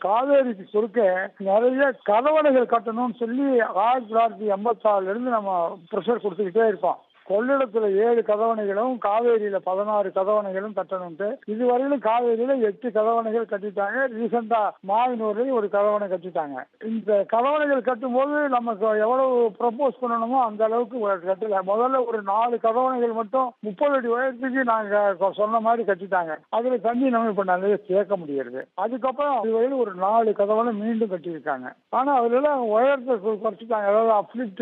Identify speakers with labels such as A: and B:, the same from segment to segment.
A: காவேரிக்கு குறுக்க நிறைய கதவணைகள் கட்டணும்னு சொல்லி ஆயிரத்தி தொள்ளாயிரத்தி எண்பத்தாறுல இருந்து நம்ம ப்ரெஷர் கொடுத்துக்கிட்டே இருப்போம் கொள்ளிடத்துல ஏழு கதவணைகளும் காவேரியில பதினாறு கதவணைகளும் கட்டணும்ட்டு இதுவரையிலும் காவேரியில எட்டு கதவணைகள் கட்டிட்டாங்க ரீசெண்டா மாவினூர்லயும் ஒரு கதவணை கட்டிட்டாங்க இந்த கதவணைகள் கட்டும்போது நமக்கு எவ்வளவு ப்ரப்போஸ் பண்ணணுமோ அந்த அளவுக்கு ஒரு கட்டல முதல்ல ஒரு நாலு கதவணைகள் மட்டும் முப்பது அடி உயரத்துக்கு நாங்க கொ- சொன்ன மாதிரி கட்டிட்டாங்க அதுல தண்ணி நம்ம இப்ப நிறைய சேர்க்க முடியாது அதுக்கப்புறம் இதுவரையிலும் ஒரு நாலு கதவணை மீண்டும் கட்டியிருக்காங்க ஆனா அதுல எல்லாம் உயரத்தை கு- குறைச்சிட்டாங்க அதாவது அப்ளிட்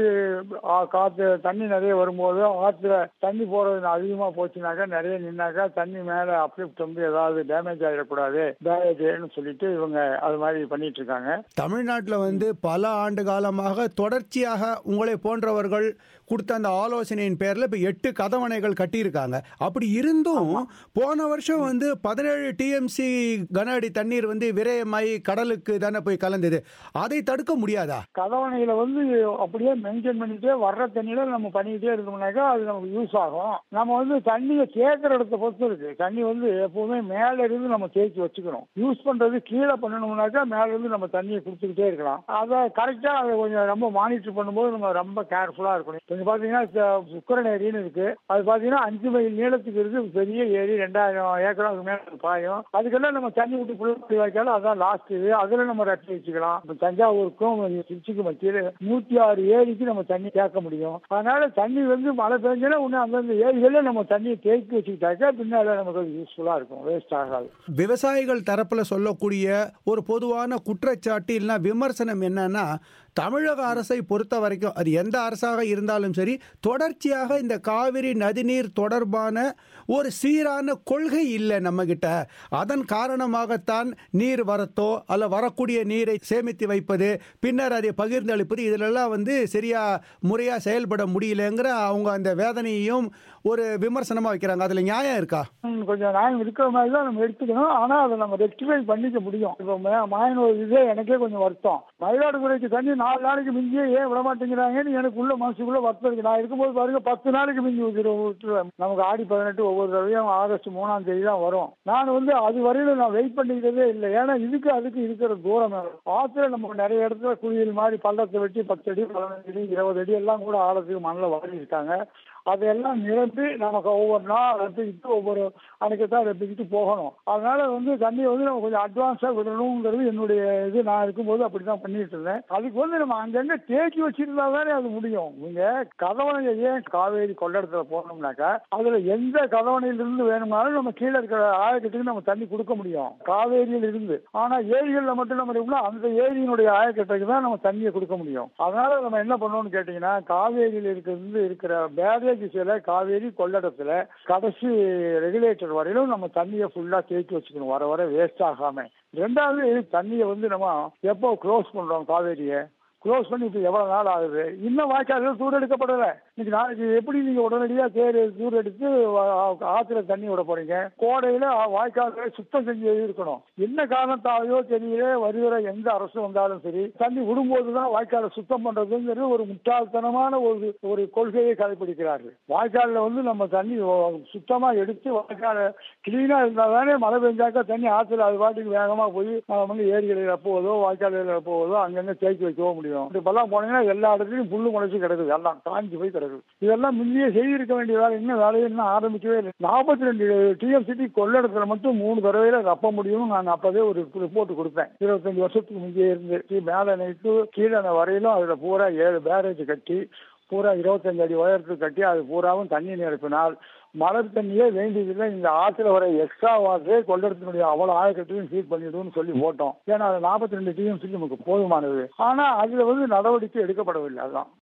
A: காத்து தண்ணி நிறைய வரும்போது ஆற்றுல தண்ணி போறது அதிகமா போச்சுனாக்கா நிறைய நின்னாக்கா தண்ணி மேல அப்ளிப்ட் வந்து ஏதாவது டேமேஜ் ஆகிடக்கூடாது டேமேஜ்னு சொல்லிட்டு இவங்க அது மாதிரி பண்ணிட்டு இருக்காங்க
B: தமிழ்நாட்டில் வந்து பல ஆண்டு காலமாக தொடர்ச்சியாக உங்களை போன்றவர்கள் கொடுத்த அந்த ஆலோசனையின் பேரில் இப்போ எட்டு கதவணைகள் கட்டியிருக்காங்க அப்படி இருந்தும் போன வருஷம் வந்து பதினேழு டிஎம்சி கன அடி தண்ணீர் வந்து விரயமாயி கடலுக்கு தானே போய் கலந்தது அதை தடுக்க முடியாதா
A: கதவணையில வந்து அப்படியே மெயின்டைன் பண்ணிட்டே வர்ற தண்ணியில நம்ம பண்ணிக்கிட்டே இருந்தோம்னாக்கா அது நமக்கு யூஸ் ஆகும் நம்ம வந்து தண்ணியை தேக்கிற இடத்த பொறுத்து இருக்கு தண்ணி வந்து எப்பவுமே மேல இருந்து நம்ம தேக்கி வச்சுக்கணும் யூஸ் பண்றது கீழே பண்ணணும்னாக்கா மேல இருந்து நம்ம தண்ணியை கொடுத்துக்கிட்டே இருக்கலாம் அதை கரெக்டா அதை கொஞ்சம் ரொம்ப மானிட்டர் பண்ணும்போது நம்ம ரொம்ப கேர்ஃபுல்லா இருக்கணும் இங்க பாத்தீங்கன்னா ச- சுக்கரன் ஏரின்னு இருக்கு அது பாத்தீங்கன்னா அஞ்சு மைல் நீளத்துக்கு இருக்கு பெரிய ஏரி ரெண்டாயிரம் ஏக்கருக்கு மேல பாயும் அதுக்கெல்லாம் நம்ம தண்ணி விட்டு புள்ளி வைக்காலும் அதான் லாஸ்ட் இது அதுல நம்ம ரெட்டி வச்சுக்கலாம் இப்ப தஞ்சாவூருக்கும் திருச்சிக்கும் மத்தியில் நூத்தி ஆறு ஏரிக்கு நம்ம தண்ணி கேட்க முடியும் அதனால தண்ணி வந்து மழை பெஞ்சா ஒண்ணு அந்தந்த ஏரிகளில் நம்ம தண்ணியை தேக்கி வச்சுக்கிட்டாக்கா பின்னால நமக்கு யூஸ்ஃபுல்லா இருக்கும் வேஸ்ட் ஆகாது
B: விவசாயிகள் தரப்புல சொல்லக்கூடிய ஒரு பொதுவான குற்றச்சாட்டு இல்லைன்னா விமர்சனம் என்னன்னா தமிழக அரசை பொறுத்த வரைக்கும் அது எந்த அரசாக இருந்தாலும் சரி தொடர்ச்சியாக இந்த காவிரி நதிநீர் தொடர்பான ஒரு சீரான கொள்கை இல்லை நம்மகிட்ட அதன் காரணமாகத்தான் நீர் வரத்தோ அல்ல வரக்கூடிய நீரை சேமித்து வைப்பது பின்னர் அதை பகிர்ந்து அளிப்பது இதிலெல்லாம் வந்து சரியா முறையா செயல்பட முடியலங்கிற அவங்க அந்த வேதனையையும் ஒரு விமர்சனமா வைக்கிறாங்க அதுல நியாயம் இருக்கா
A: ம், கொஞ்சம் நியாயம் இருக்கிற மாதிரி தான் நம்ம எடுத்துக்கணும் ஆனா அதை நம்ம ரெக்டிஃபை பண்ணிக்க முடியும் இப்போ மே- மாயனூர் இதே எனக்கே கொஞ்சம் வருத்தம் மயிலாடுதுறைக்கு தண்ணி நாலு நாளைக்கு மிஞ்சியே ஏன் விட மாட்டேங்கிறாங்கன்னு எனக்கு உள்ள மனசுக்குள்ள வருத்தம் இருக்கு நான் இருக்கும்போது பாருங்க பத்து நாளைக்கு மிஞ்சி ஊற்றிடுவோம் விட்டுருவேன் நமக்கு ஆடி பதினெட்டு ஒவ்வொரு தடவையும் ஆகஸ்ட் மூணாம் தேதி தான் வரும் நான் வந்து அது வரையிலும் நான் வெயிட் பண்ணிக்கிறதே இல்லை ஏன்னா இதுக்கு அதுக்கு இருக்கிற தூரம் வேணும். ஆத்துல நம்ம நிறைய இடத்துல குளியல் மாதிரி பள்ளத்தை வெட்டி பத்து அடி பதினஞ்சு அடி இருபது அடி எல்லாம் கூட ஆழத்துக்கு மண்ணில் வாரி இருக்காங்க அதையெல்லாம் நிரப்பி நமக்கு ஒவ்வொரு நாள் ரெப்பிக்கிட்டு ஒவ்வொரு அன்னைக்கு தான் ரெப்பிக்கிட்டு போகணும் அதனால வந்து தண்ணியை வந்து நம்ம கொஞ்சம் அட்வான்ஸாக விடணுங்கிறது என்னுடைய இது நான் இருக்கும்போது அப்படி தான் பண்ணிட்டு இருந்தேன் அதுக்கு வந்து நம்ம அங்கங்க தேக்கி வச்சிருந்தா தானே அது முடியும் நீங்க கதவணையை ஏன் காவேரி கொள்ளடத்துல போனோம்னாக்கா அதுல எந்த கதவணையிலிருந்து வேணும்னாலும் நம்ம கீழே இருக்கிற ஆயக்கட்டுக்கு நம்ம தண்ணி கொடுக்க முடியும் காவேரியில் இருந்து ஆனா ஏரிகளில் மட்டும் நம்ம இருக்கோம்னா அந்த ஏரியினுடைய ஆயக்கட்டுக்கு தான் நம்ம தண்ணியை கொடுக்க முடியும் அதனால நம்ம என்ன பண்ணணும்னு கேட்டீங்கன்னா காவேரியில் இருக்கிறது இருக்கிற பேரேஜ் சில காவேரி கொள்ளடத்துல கடைசி ரெகுலேட்டர் வரையிலும் நம்ம தண்ணியை ஃபுல்லா தேக்கி வச்சுக்கணும் வர வர வேஸ்ட் ஆகாம ரெண்டாவது தண்ணியை வந்து நம்ம எப்போ க்ளோஸ் பண்றோம் காவேரியை க்ளோஸ் பண்ணி இப்போ எவ்வளோ நாள் ஆகுது இன்னும் வாய்க்கால்கள் தூர் எடுக்கப்படலை இன்னைக்கு நாளைக்கு எப்படி நீங்கள் உடனடியாக தேர் தூர் எடுத்து வா- ஆத்துல தண்ணி விட போறீங்க கோடையில் வாய்க்கால்களை சுத்தம் செஞ்சு இருக்கணும் என்ன காரணத்தாலையோ தெரியல வருகிற எந்த அரசு வந்தாலும் சரி தண்ணி விடும்போது தான் வாய்க்காலை சுத்தம் பண்ணுறதுங்கிறது ஒரு முட்டாள்தனமான ஒரு ஒரு கொள்கையை கடைபிடிக்கிறார்கள் வாய்க்காலில் வந்து நம்ம தண்ணி சுத்தமாக எடுத்து வாய்க்காலை கிளீனாக இருந்தால் தானே மழை பெஞ்சாக்கா தண்ணி ஆற்றுல அது பாட்டுக்கு வேகமாக போய் நம்ம வந்து ஏரிகளில் போவதோ வாய்க்கால்களில் போவதோ அங்கங்கே தேக்கி வைக்கவும் முடியும் இப்பெல்லாம் போனீங்கன்னா எல்லா இடத்துலையும் புல்லு முளைச்சி கிடக்குது எல்லாம் காஞ்சி போய் கிடக்குது இதெல்லாம் முந்தையே செய்திருக்க வேண்டிய வேலை இன்னும் வேலையை இன்னும் ஆரம்பிக்கவே இல்லை நாற்பத்தி ரெண்டு டிஎம்சிட்டி கொள்ளடத்துல மட்டும் மூணு தடவையில ரப்ப முடியும்னு நான் அப்பவே ஒரு ரிப்போர்ட் கொடுப்பேன் இருபத்தஞ்சு வருஷத்துக்கு முந்தைய இருந்து மேலே நைட்டு கீழே வரையிலும் அதில் பூரா ஏழு பேரேஜ் கட்டி பூரா இருபத்தஞ்சு அடி உயரத்துக்கு கட்டி அது பூராவும் தண்ணி நிரப்பினால் மழை தண்ணியே வேண்டியதில்லை இந்த ஆற்றுல வர எக்ஸ்ட்ரா வாட்டரே கொள்ளடத்தினுடைய அவ்வளோ ஆயக்கட்டையும் ஃபீட் பண்ணிடும்னு சொல்லி போட்டோம் ஏன்னா அது நாற்பத்தி ரெண்டு டிஎம்சிக்கு நமக்கு போதுமானது ஆனால் அதில் வந்து நடவடிக்கை எடுக்கப்படவில்லை அதான்